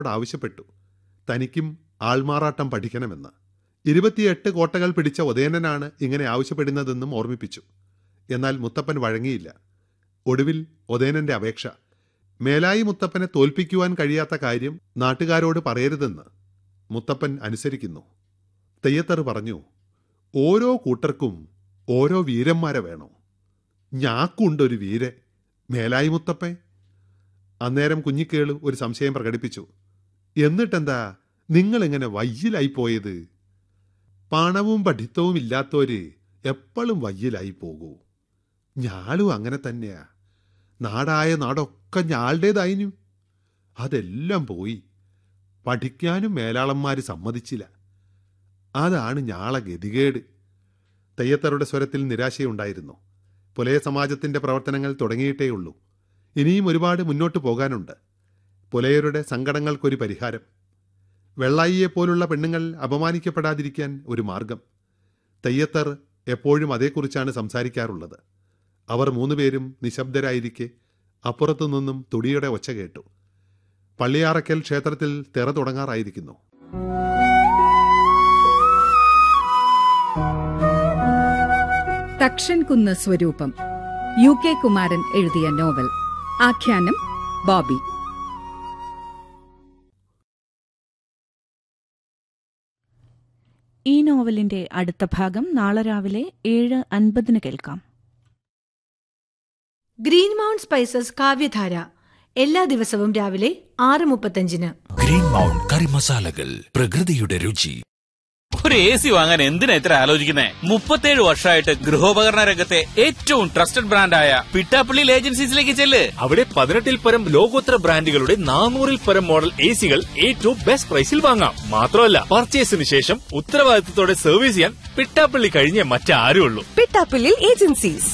ആവശ്യപ്പെട്ടു തനിക്കും ആൾമാറാട്ടം പഠിക്കണമെന്ന് ഇരുപത്തിയെട്ട് കോട്ടകൾ പിടിച്ച ഉദയനനാണ് ഇങ്ങനെ ആവശ്യപ്പെടുന്നതെന്നും ഓർമ്മിപ്പിച്ചു എന്നാൽ മുത്തപ്പൻ വഴങ്ങിയില്ല ഒടുവിൽ ഉദയനന്റെ അപേക്ഷ മേലായി മുത്തപ്പനെ തോൽപ്പിക്കുവാൻ കഴിയാത്ത കാര്യം നാട്ടുകാരോട് പറയരുതെന്ന് മുത്തപ്പൻ അനുസരിക്കുന്നു തെയ്യത്തർ പറഞ്ഞു ഓരോ കൂട്ടർക്കും ഓരോ വീരന്മാരെ വേണോ ഞാക്കുണ്ടൊരു വീരെ മേലായി മുത്തപ്പേ അന്നേരം കുഞ്ഞിക്കേളു ഒരു സംശയം പ്രകടിപ്പിച്ചു എന്നിട്ടെന്താ നിങ്ങളിങ്ങനെ വയ്യിലായി പോയത് പണവും പഠിത്തവും ഇല്ലാത്തോര് എപ്പോഴും വയ്യിലായി പോകൂ ഞാളും അങ്ങനെ തന്നെയാ നാടായ നാടൊക്കെ ഞാളുടേതായിനു അതെല്ലാം പോയി പഠിക്കാനും മേലാളന്മാര് സമ്മതിച്ചില്ല അതാണ് ഞാളെ ഗതികേട് തെയ്യത്തറുടെ സ്വരത്തിൽ നിരാശയുണ്ടായിരുന്നു പുലയ സമാജത്തിന്റെ പ്രവർത്തനങ്ങൾ തുടങ്ങിയിട്ടേയുള്ളൂ ഇനിയും ഒരുപാട് മുന്നോട്ട് പോകാനുണ്ട് പുലയരുടെ സങ്കടങ്ങൾക്കൊരു പരിഹാരം വെള്ളായിയെ പോലുള്ള പെണ്ണുങ്ങൾ അപമാനിക്കപ്പെടാതിരിക്കാൻ ഒരു മാർഗം തെയ്യത്തർ എപ്പോഴും അതേക്കുറിച്ചാണ് സംസാരിക്കാറുള്ളത് അവർ മൂന്നുപേരും നിശബ്ദരായിരിക്കെ അപ്പുറത്തു നിന്നും തുടിയുടെ ഒച്ച കേട്ടു പള്ളിയാറക്കൽ ക്ഷേത്രത്തിൽ തെറ തുടങ്ങാറായിരിക്കുന്നു തക്ഷൻകുന്ന് സ്വരൂപം യു കെ കുമാരൻ എഴുതിയ നോവൽ ആഖ്യാനം ബോബി ഈ നോവലിന്റെ അടുത്ത ഭാഗം നാളെ രാവിലെ ഏഴ് അൻപതിന് കേൾക്കാം ഗ്രീൻ മൗണ്ട് സ്പൈസസ് കാവ്യധാര എല്ലാ ദിവസവും രാവിലെ ആറ് മുപ്പത്തഞ്ചിന് ഗ്രീൻ മൗണ്ട് കറി മസാലകൾ പ്രകൃതിയുടെ രുചി ഒരു എ സി വാങ്ങാൻ എന്തിനാ ഇത്ര ആലോചിക്കുന്നേ മുപ്പത്തേഴ് വർഷമായിട്ട് ഗൃഹോപകരണ രംഗത്തെ ഏറ്റവും ട്രസ്റ്റഡ് ബ്രാൻഡായ പിട്ടാപ്പള്ളി ഏജൻസീസിലേക്ക് ചെല്ല് അവിടെ പതിനെട്ടിൽ പരം ലോകോത്തര ബ്രാൻഡുകളുടെ നാനൂറിൽ പരം മോഡൽ എ സികൾ ഏറ്റവും ബെസ്റ്റ് പ്രൈസിൽ വാങ്ങാം മാത്രമല്ല പർച്ചേസിന് ശേഷം ഉത്തരവാദിത്തത്തോടെ സർവീസ് ചെയ്യാൻ പിട്ടാപ്പള്ളി കഴിഞ്ഞേ മറ്റാരും ഉള്ളൂ പിട്ടാപ്പിള്ളിൽ ഏജൻസീസ്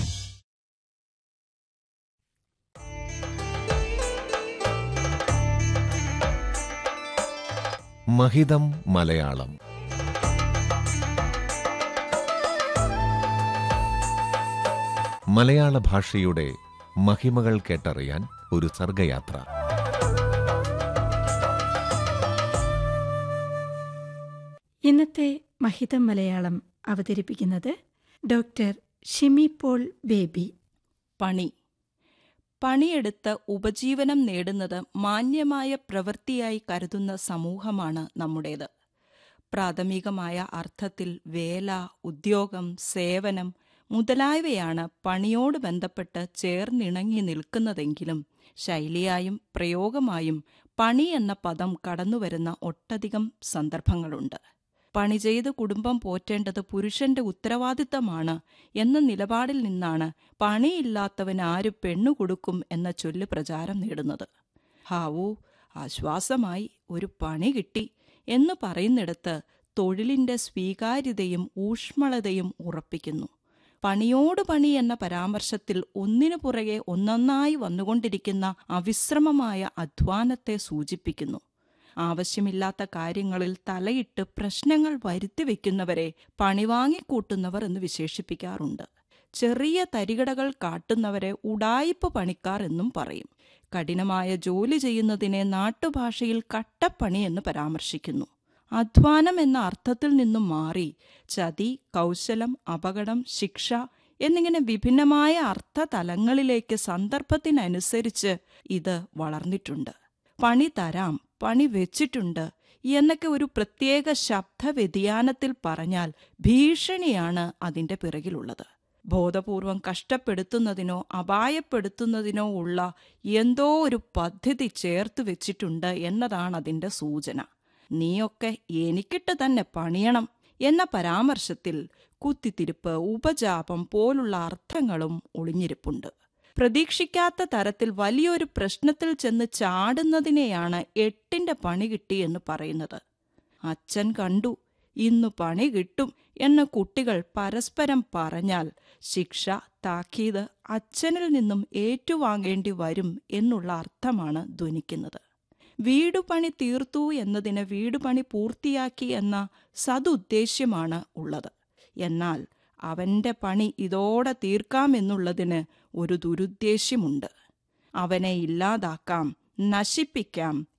മഹിതം മലയാളം മലയാള ഭാഷയുടെ മഹിമകൾ കേട്ടറിയാൻ ഒരു സർഗയാത്ര ഇന്നത്തെ മഹിതം മലയാളം അവതരിപ്പിക്കുന്നത് ഡോക്ടർ ഷിമി പോൾ ബേബി പണി പണിയെടുത്ത് ഉപജീവനം നേടുന്നത് മാന്യമായ പ്രവൃത്തിയായി കരുതുന്ന സമൂഹമാണ് നമ്മുടേത് പ്രാഥമികമായ അർത്ഥത്തിൽ വേല ഉദ്യോഗം സേവനം മുതലായവയാണ് പണിയോട് ബന്ധപ്പെട്ട് ചേർന്നിണങ്ങി നിൽക്കുന്നതെങ്കിലും ശൈലിയായും പ്രയോഗമായും പണി എന്ന പദം കടന്നുവരുന്ന ഒട്ടധികം സന്ദർഭങ്ങളുണ്ട് പണി ചെയ്ത് കുടുംബം പോറ്റേണ്ടത് പുരുഷന്റെ ഉത്തരവാദിത്തമാണ് എന്ന നിലപാടിൽ നിന്നാണ് പണിയില്ലാത്തവൻ ആര് പെണ്ണു കൊടുക്കും എന്ന ചൊല്ല് പ്രചാരം നേടുന്നത് ഹാവൂ ആശ്വാസമായി ഒരു പണി കിട്ടി എന്ന് പറയുന്നിടത്ത് തൊഴിലിന്റെ സ്വീകാര്യതയും ഊഷ്മളതയും ഉറപ്പിക്കുന്നു പണിയോട് പണി എന്ന പരാമർശത്തിൽ ഒന്നിനു പുറകെ ഒന്നൊന്നായി വന്നുകൊണ്ടിരിക്കുന്ന അവിശ്രമമായ അധ്വാനത്തെ സൂചിപ്പിക്കുന്നു ആവശ്യമില്ലാത്ത കാര്യങ്ങളിൽ തലയിട്ട് പ്രശ്നങ്ങൾ വരുത്തിവെക്കുന്നവരെ പണിവാങ്ങിക്കൂട്ടുന്നവർ എന്ന് വിശേഷിപ്പിക്കാറുണ്ട് ചെറിയ തരികടകൾ കാട്ടുന്നവരെ ഉടായിപ്പ് പണിക്കാർ എന്നും പറയും കഠിനമായ ജോലി ചെയ്യുന്നതിനെ നാട്ടുഭാഷയിൽ കട്ടപ്പണി എന്ന് പരാമർശിക്കുന്നു അധ്വാനം എന്ന അർത്ഥത്തിൽ നിന്നും മാറി ചതി കൗശലം അപകടം ശിക്ഷ എന്നിങ്ങനെ വിഭിന്നമായ അർത്ഥതലങ്ങളിലേക്ക് സന്ദർഭത്തിനനുസരിച്ച് ഇത് വളർന്നിട്ടുണ്ട് പണി തരാം പണി വെച്ചിട്ടുണ്ട് എന്നൊക്കെ ഒരു പ്രത്യേക ശബ്ദ വ്യതിയാനത്തിൽ പറഞ്ഞാൽ ഭീഷണിയാണ് അതിന്റെ പിറകിലുള്ളത് ബോധപൂർവം കഷ്ടപ്പെടുത്തുന്നതിനോ അപായപ്പെടുത്തുന്നതിനോ ഉള്ള എന്തോ ഒരു പദ്ധതി ചേർത്ത് വെച്ചിട്ടുണ്ട് എന്നതാണ് അതിന്റെ സൂചന നീയൊക്കെ എനിക്കിട്ട് തന്നെ പണിയണം എന്ന പരാമർശത്തിൽ കുത്തിത്തിരിപ്പ് ഉപജാപം പോലുള്ള അർത്ഥങ്ങളും ഒളിഞ്ഞിരിപ്പുണ്ട് പ്രതീക്ഷിക്കാത്ത തരത്തിൽ വലിയൊരു പ്രശ്നത്തിൽ ചെന്ന് ചാടുന്നതിനെയാണ് എട്ടിന്റെ പണി കിട്ടി എന്ന് പറയുന്നത് അച്ഛൻ കണ്ടു ഇന്നു പണി കിട്ടും എന്ന് കുട്ടികൾ പരസ്പരം പറഞ്ഞാൽ ശിക്ഷ താക്കീത് അച്ഛനിൽ നിന്നും ഏറ്റുവാങ്ങേണ്ടി വരും എന്നുള്ള അർത്ഥമാണ് ധ്വനിക്കുന്നത് വീടുപണി തീർത്തു എന്നതിന് വീടുപണി പൂർത്തിയാക്കി എന്ന സതുദ്ദേശ്യമാണ് ഉള്ളത് എന്നാൽ അവന്റെ പണി ഇതോടെ തീർക്കാമെന്നുള്ളതിന് ഒരു ദുരുദ്ദേശ്യമുണ്ട് അവനെ ഇല്ലാതാക്കാം നശിപ്പിക്കാം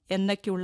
എന്നൊക്കെയുള്ള